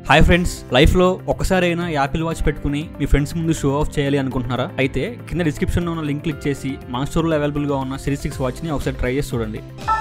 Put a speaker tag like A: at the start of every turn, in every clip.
A: hi friends లైఫ్లో ఒకసారైనా Apple watch పెట్టుకుని మీ ఫ్రెండ్స్ ముందు షో ఆఫ్ చేయాలి అనుకుంటున్నారా అయితే కింద డిస్క్రిప్షన్లో ఉన్న లింక్ క్లిక్ చేసి మా స్టోర్లో అవైలబుల్గా ఉన్న సిరీస్ సిక్స్ వాచ్ని ఒకసారి ట్రై చేసి చూడండి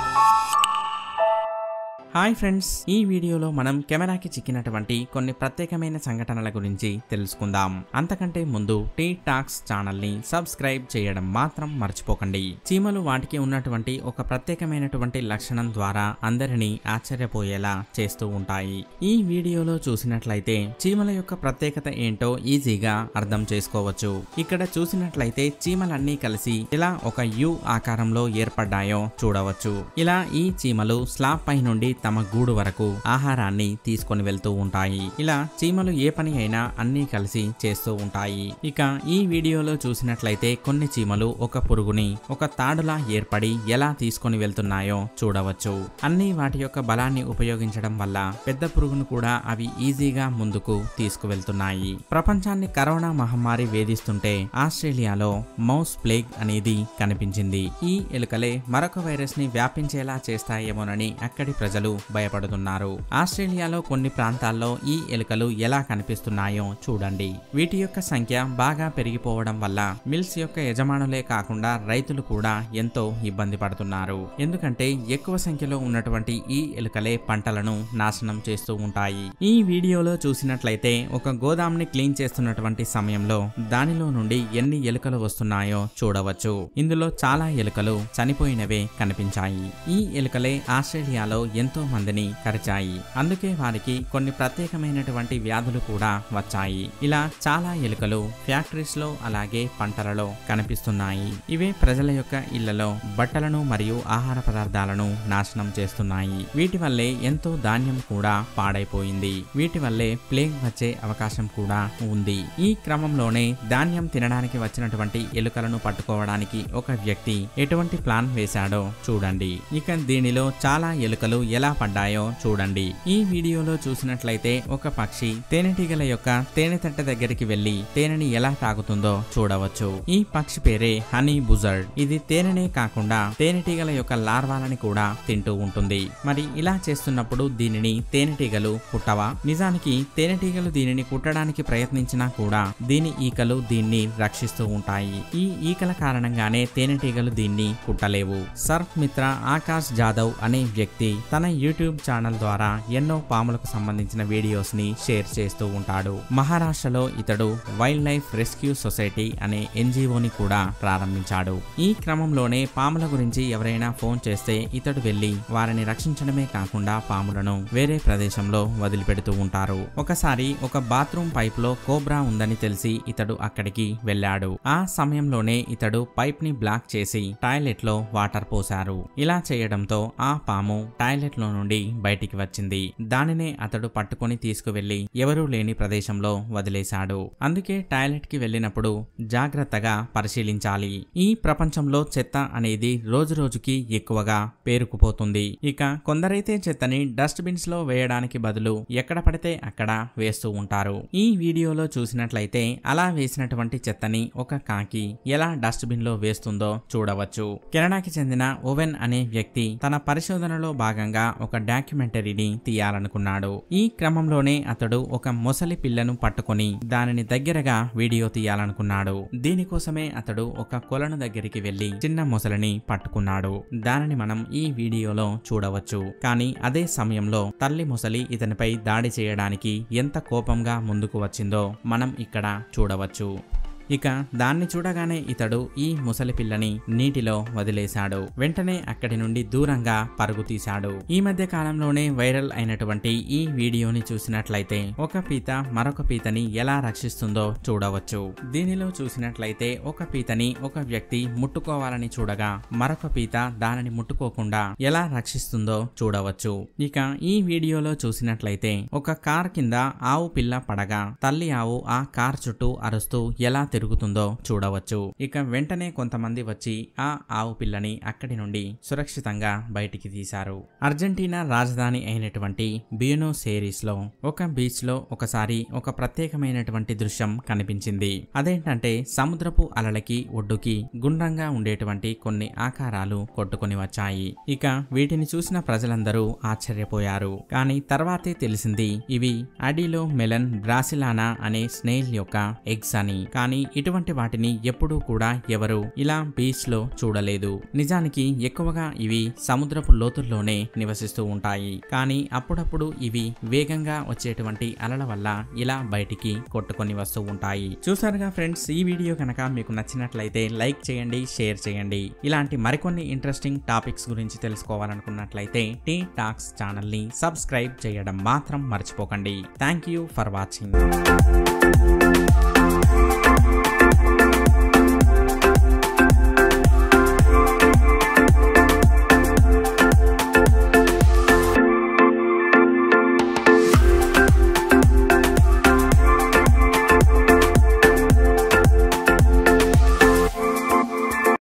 B: హాయ్ ఫ్రెండ్స్ ఈ వీడియోలో మనం కెమెరాకి చిక్కినటువంటి కొన్ని ప్రత్యేకమైన సంఘటనల గురించి తెలుసుకుందాం అంతకంటే ముందు టీ టాక్స్ ఛానల్ ని సబ్స్క్రైబ్ చేయడం మాత్రం మర్చిపోకండి చీమలు వాటికి ఉన్నటువంటి ఒక ప్రత్యేకమైనటువంటి లక్షణం ద్వారా అందరినీ ఆశ్చర్యపోయేలా చేస్తూ ఉంటాయి ఈ వీడియోలో చూసినట్లయితే చీమల యొక్క ప్రత్యేకత ఏంటో ఈజీగా అర్థం చేసుకోవచ్చు ఇక్కడ చూసినట్లయితే చీమలన్నీ కలిసి ఇలా ఒక యు ఆకారంలో ఏర్పడ్డాయో చూడవచ్చు ఇలా ఈ చీమలు స్లాబ్ పై నుండి తమ గూడు వరకు ఆహారాన్ని తీసుకొని వెళ్తూ ఉంటాయి ఇలా చీమలు ఏ పని అయినా అన్నీ కలిసి చేస్తూ ఉంటాయి ఇక ఈ వీడియోలో చూసినట్లయితే కొన్ని చీమలు ఒక పురుగుని ఒక తాడులా ఏర్పడి ఎలా తీసుకొని వెళ్తున్నాయో చూడవచ్చు అన్ని వాటి యొక్క బలాన్ని ఉపయోగించడం వల్ల పెద్ద పురుగును కూడా అవి ఈజీగా ముందుకు తీసుకువెళ్తున్నాయి ప్రపంచాన్ని కరోనా మహమ్మారి వేధిస్తుంటే ఆస్ట్రేలియాలో మౌస్ ప్లేగ్ అనేది కనిపించింది ఈ ఎలుకలే మరొక వైరస్ ని వ్యాపించేలా చేస్తాయేమోనని అక్కడి ప్రజలు భయపడుతున్నారు ఆస్ట్రేలియాలో కొన్ని ప్రాంతాల్లో ఈ ఎలుకలు ఎలా కనిపిస్తున్నాయో చూడండి వీటి యొక్క సంఖ్య బాగా పెరిగిపోవడం వల్ల మిల్స్ యొక్క యజమానులే కాకుండా రైతులు కూడా ఎంతో ఇబ్బంది పడుతున్నారు ఎందుకంటే ఎక్కువ సంఖ్యలో ఉన్నటువంటి ఈ ఎలుకలే పంటలను నాశనం చేస్తూ ఉంటాయి ఈ వీడియోలో చూసినట్లయితే ఒక గోదాంని క్లీన్ చేస్తున్నటువంటి సమయంలో దానిలో నుండి ఎన్ని ఎలుకలు వస్తున్నాయో చూడవచ్చు ఇందులో చాలా ఎలుకలు చనిపోయినవే కనిపించాయి ఈ ఎలుకలే ఆస్ట్రేలియాలో ఎంతో మందిని కరిచాయి అందుకే వారికి కొన్ని ప్రత్యేకమైనటువంటి వ్యాధులు కూడా వచ్చాయి ఇలా చాలా ఎలుకలు ఫ్యాక్టరీస్ లో అలాగే పంటలలో కనిపిస్తున్నాయి ఇవే ప్రజల యొక్క ఇళ్లలో బట్టలను మరియు ఆహార పదార్థాలను నాశనం చేస్తున్నాయి వీటి వల్లే ఎంతో ధాన్యం కూడా పాడైపోయింది వీటి వల్లే ప్లేగ్ వచ్చే అవకాశం కూడా ఉంది ఈ క్రమంలోనే ధాన్యం తినడానికి వచ్చినటువంటి ఎలుకలను పట్టుకోవడానికి ఒక వ్యక్తి ఎటువంటి ప్లాన్ వేశాడో చూడండి ఇక దీనిలో చాలా ఎలుకలు ఎలా పడ్డాయో చూడండి ఈ వీడియోలో చూసినట్లయితే ఒక పక్షి తేనెటీగల యొక్క తేనె తట్ట దగ్గరికి వెళ్లి తేనెని ఎలా తాగుతుందో చూడవచ్చు ఈ పక్షి పేరే హనీ బుజర్డ్ ఇది తేనెనే కాకుండా తేనెటీగల యొక్క లార్వాలని కూడా తింటూ ఉంటుంది మరి ఇలా చేస్తున్నప్పుడు దీనిని తేనెటీగలు కుట్టవా నిజానికి తేనెటీగలు దీనిని కుట్టడానికి ప్రయత్నించినా కూడా దీని ఈకలు దీన్ని రక్షిస్తూ ఉంటాయి ఈ ఈకల కారణంగానే తేనెటీగలు దీన్ని కుట్టలేవు సర్ఫ్ మిత్ర ఆకాష్ జాదవ్ అనే వ్యక్తి తన యూట్యూబ్ ఛానల్ ద్వారా ఎన్నో పాములకు సంబంధించిన వీడియోస్ ని షేర్ చేస్తూ ఉంటాడు మహారాష్ట్రలో ఇతడు వైల్డ్ లైఫ్ రెస్క్యూ సొసైటీ అనే ఎన్జిఓని కూడా ప్రారంభించాడు ఈ క్రమంలోనే పాముల గురించి ఎవరైనా ఫోన్ చేస్తే ఇతడు వెళ్లి వారిని రక్షించడమే కాకుండా పాములను వేరే ప్రదేశంలో వదిలిపెడుతూ ఉంటారు ఒకసారి ఒక బాత్రూమ్ పైప్ లో కోబ్రా ఉందని తెలిసి ఇతడు అక్కడికి వెళ్ళాడు ఆ సమయంలోనే ఇతడు పైప్ ని బ్లాక్ చేసి టాయిలెట్ లో వాటర్ పోశారు ఇలా చేయడంతో ఆ పాము టాయిలెట్ లో నుండి బయటికి వచ్చింది దానినే అతడు పట్టుకొని తీసుకువెళ్లి ఎవరూ లేని ప్రదేశంలో వదిలేశాడు అందుకే టాయిలెట్ కి వెళ్ళినప్పుడు జాగ్రత్తగా పరిశీలించాలి ఈ ప్రపంచంలో చెత్త అనేది రోజు రోజుకి ఎక్కువగా పేరుకుపోతుంది ఇక కొందరైతే చెత్తని డస్ట్ బిన్స్ లో వేయడానికి బదులు ఎక్కడ పడితే అక్కడ వేస్తూ ఉంటారు ఈ వీడియోలో చూసినట్లయితే అలా వేసినటువంటి చెత్తని ఒక కాకి ఎలా డస్ట్ బిన్ లో వేస్తుందో చూడవచ్చు కెనడాకి చెందిన ఓవెన్ అనే వ్యక్తి తన పరిశోధనలో భాగంగా ఒక డాక్యుమెంటరీని తీయాలనుకున్నాడు ఈ క్రమంలోనే అతడు ఒక మొసలి పిల్లను పట్టుకొని దానిని దగ్గరగా వీడియో తీయాలనుకున్నాడు దీనికోసమే అతడు ఒక కొలను దగ్గరికి వెళ్లి చిన్న మొసలిని పట్టుకున్నాడు దానిని మనం ఈ వీడియోలో చూడవచ్చు కానీ అదే సమయంలో తల్లి మొసలి ఇతనిపై దాడి చేయడానికి ఎంత కోపంగా ముందుకు వచ్చిందో మనం ఇక్కడ చూడవచ్చు ఇక దాన్ని చూడగానే ఇతడు ఈ ముసలి పిల్లని నీటిలో వదిలేశాడు వెంటనే అక్కడి నుండి దూరంగా పరుగు తీశాడు ఈ మధ్య కాలంలోనే వైరల్ అయినటువంటి ఈ వీడియోని చూసినట్లయితే ఒక పీత మరొక పీతని ఎలా రక్షిస్తుందో చూడవచ్చు దీనిలో చూసినట్లయితే ఒక పీతని ఒక వ్యక్తి ముట్టుకోవాలని చూడగా మరొక పీత దానిని ముట్టుకోకుండా ఎలా రక్షిస్తుందో చూడవచ్చు ఇక ఈ వీడియోలో చూసినట్లయితే ఒక కార్ కింద ఆవు పిల్ల పడగా తల్లి ఆవు ఆ కార్ చుట్టూ అరుస్తూ ఎలా తిరుగుతుందో జరుగుతుందో చూడవచ్చు ఇక వెంటనే కొంతమంది వచ్చి ఆ ఆవు పిల్లని అక్కడి నుండి సురక్షితంగా బయటికి తీశారు అర్జెంటీనా రాజధాని అయినటువంటి బియూనోస్ ఏరీస్ లో ఒక బీచ్ లో ఒకసారి ఒక ప్రత్యేకమైనటువంటి దృశ్యం కనిపించింది అదేంటంటే సముద్రపు అలలకి ఒడ్డుకి గుండ్రంగా ఉండేటువంటి కొన్ని ఆకారాలు కొట్టుకొని వచ్చాయి ఇక వీటిని చూసిన ప్రజలందరూ ఆశ్చర్యపోయారు కానీ తర్వాతే తెలిసింది ఇవి అడిలో మెలన్ బ్రాసిలానా అనే స్నేల్ యొక్క ఎగ్స్ అని కానీ ఇటువంటి వాటిని ఎప్పుడూ కూడా ఎవరు ఇలా బీచ్ లో చూడలేదు నిజానికి ఎక్కువగా ఇవి సముద్రపు లోతుల్లోనే నివసిస్తూ ఉంటాయి కానీ అప్పుడప్పుడు ఇవి వేగంగా వచ్చేటువంటి అలల వల్ల ఇలా బయటికి కొట్టుకొని వస్తూ ఉంటాయి చూసారుగా ఫ్రెండ్స్ ఈ వీడియో కనుక మీకు నచ్చినట్లయితే లైక్ చేయండి షేర్ చేయండి ఇలాంటి మరికొన్ని ఇంట్రెస్టింగ్ టాపిక్స్ గురించి తెలుసుకోవాలనుకున్నట్లయితే టీ టాక్స్ ఛానల్ ని సబ్స్క్రైబ్ చేయడం మాత్రం మర్చిపోకండి థ్యాంక్ యూ ఫర్ వాచింగ్